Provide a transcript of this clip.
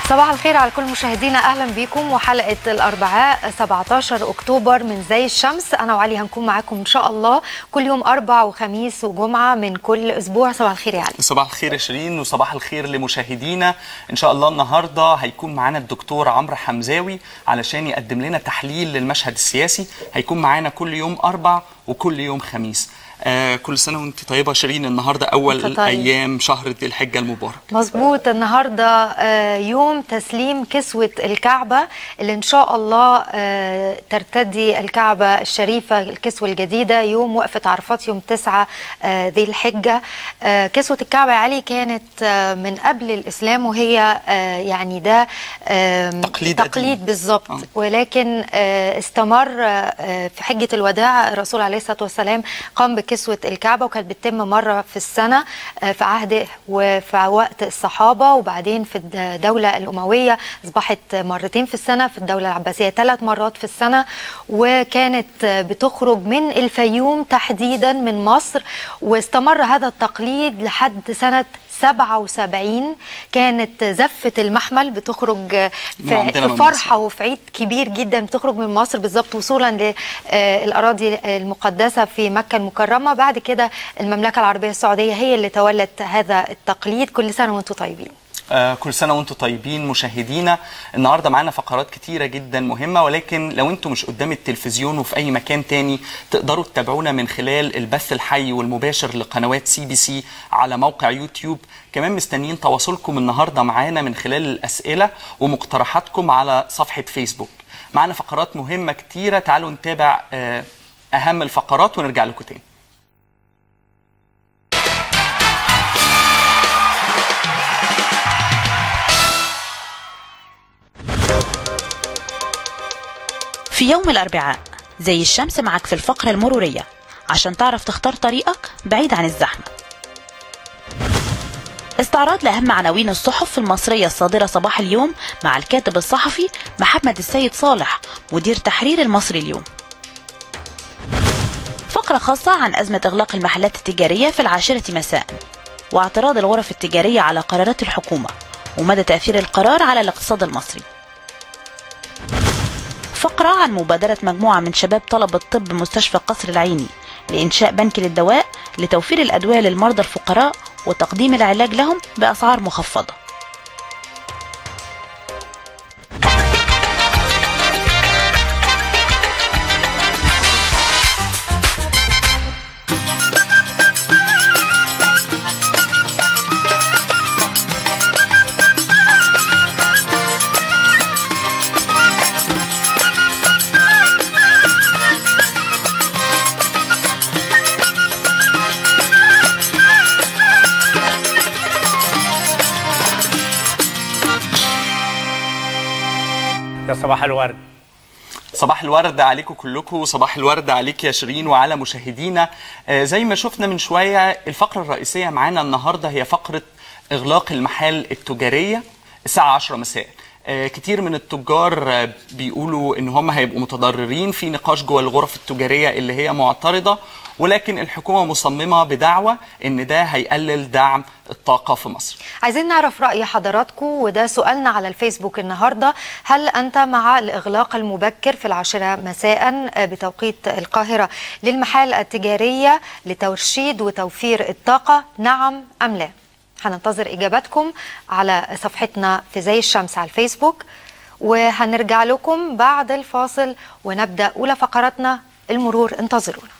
صباح الخير على كل مشاهدينا اهلا بيكم وحلقه الاربعاء 17 اكتوبر من زي الشمس انا وعلي هنكون معاكم ان شاء الله كل يوم اربع وخميس وجمعه من كل اسبوع صباح الخير يا علي صباح الخير يا شيرين وصباح الخير لمشاهدينا ان شاء الله النهارده هيكون معانا الدكتور عمرو حمزاوي علشان يقدم لنا تحليل للمشهد السياسي هيكون معانا كل يوم اربع وكل يوم خميس آه كل سنه وانت طيبه شيرين النهارده اول طيب. ايام شهر ذي الحجه المبارك مظبوط النهارده آه، يوم تسليم كسوة الكعبة اللي إن شاء الله آه، ترتدي الكعبة الشريفة الكسوة الجديدة يوم وقفة عرفات يوم 9 آه، ذي الحجة آه، كسوة الكعبة يا علي كانت آه، من قبل الإسلام وهي آه، يعني ده آم، تقليد قديم. تقليد بالظبط آه. ولكن آه، استمر آه، في حجة الوداع الرسول عليه الصلاة والسلام قام بكسوة الكعبة وكانت بتتم مرة في السنة آه، في عهده وفي وقت الصحابة وبعدين في الدولة الأموية أصبحت مرتين في السنة في الدولة العباسية ثلاث مرات في السنة وكانت آه، بتخرج من الفيوم تحديدا من مصر واستمر هذا التقليد لحد سنة 77 كانت زفة المحمل بتخرج من في عندنا في من فرحة وفي عيد كبير جدا بتخرج من مصر بالظبط وصولا للأراضي المقدسة في مكة المكرمة بعد كده المملكة العربية السعودية هي اللي تولت هذا التقليد كل سنة وانتم طيبين آه كل سنه وانتم طيبين مشاهدينا النهارده معانا فقرات كتيره جدا مهمه ولكن لو انتم مش قدام التلفزيون وفي اي مكان تاني تقدروا تتابعونا من خلال البث الحي والمباشر لقنوات سي بي سي على موقع يوتيوب كمان مستنيين تواصلكم النهارده معانا من خلال الاسئله ومقترحاتكم على صفحه فيسبوك معانا فقرات مهمه كتيره تعالوا نتابع آه اهم الفقرات ونرجع لكم تاني في يوم الأربعاء زي الشمس معك في الفقرة المرورية عشان تعرف تختار طريقك بعيد عن الزحمة استعراض لأهم عناوين الصحف المصرية الصادرة صباح اليوم مع الكاتب الصحفي محمد السيد صالح مدير تحرير المصري اليوم فقرة خاصة عن أزمة إغلاق المحلات التجارية في العاشرة مساء واعتراض الغرف التجارية على قرارات الحكومة ومدى تأثير القرار على الاقتصاد المصري فقرة عن مبادرة مجموعة من شباب طلبة طب مستشفى قصر العيني لإنشاء بنك للدواء لتوفير الأدوية للمرضى الفقراء وتقديم العلاج لهم بأسعار مخفضة يا صباح الورد صباح الورد عليكم كلكم وصباح الورد عليك يا شيرين وعلى مشاهدينا آه، زي ما شفنا من شوية الفقرة الرئيسية معانا النهاردة هي فقرة إغلاق المحال التجارية الساعة 10 مساء آه، كتير من التجار آه، بيقولوا ان هم هيبقوا متضررين في نقاش جوه الغرف التجاريه اللي هي معترضه ولكن الحكومه مصممه بدعوه ان ده هيقلل دعم الطاقه في مصر. عايزين نعرف رأي حضراتكم وده سؤالنا على الفيسبوك النهاردة هل أنت مع الإغلاق المبكر في العاشرة مساء بتوقيت القاهرة للمحال التجارية لترشيد وتوفير الطاقة نعم أم لا هننتظر إجاباتكم على صفحتنا في زي الشمس على الفيسبوك وهنرجع لكم بعد الفاصل ونبدأ أولى فقراتنا المرور انتظرونا